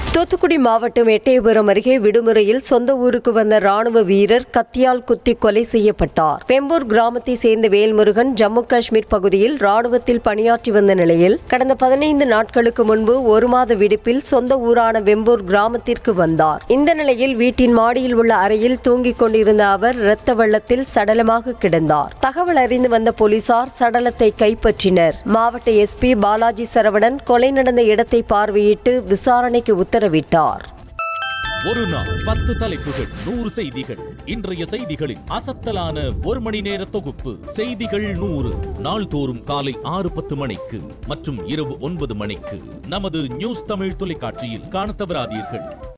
தூத்துக்குடி மாவட்டம் எட்டயபுரம் அருகே விடுமுறையில் சொந்த ஊருக்கு வந்த ராணுவ வீரர் கத்தியால் குத்தி கொலை செய்யப்பட்டார் பெம்பூர் கிராமத்தை சேர்ந்த வேல்முருகன் ஜம்மு காஷ்மீர் பகுதியில் ராணுவத்தில் பணியாற்றி வந்த நிலையில் கடந்த பதினைந்து நாட்களுக்கு முன்பு ஒரு மாத விடுப்பில் சொந்த ஊரான வெம்பூர் கிராமத்திற்கு வந்தார் இந்த நிலையில் வீட்டின் மாடியில் உள்ள அறையில் தூங்கிக் கொண்டிருந்த அவர் இரத்த வெள்ளத்தில் சடலமாக கிடந்தார் தகவல் அறிந்து வந்த போலீசார் சடலத்தை கைப்பற்றினர் மாவட்ட எஸ்பி பாலாஜி சரவணன் கொலை நடந்த இடத்தை பார்வையிட்டு விசாரணைக்கு உத்தரவிட்டார் ஒரு நாள் பத்து தலைப்புகள் நூறு செய்திகள் இன்றைய செய்திகளின் அசத்தலான ஒரு மணி நேர தொகுப்பு செய்திகள் நூறு நாள்தோறும் காலை ஆறு பத்து மணிக்கு மற்றும் இரவு ஒன்பது மணிக்கு நமது நியூஸ் தமிழ் தொலைக்காட்சியில் காணத் தவறாதீர்கள்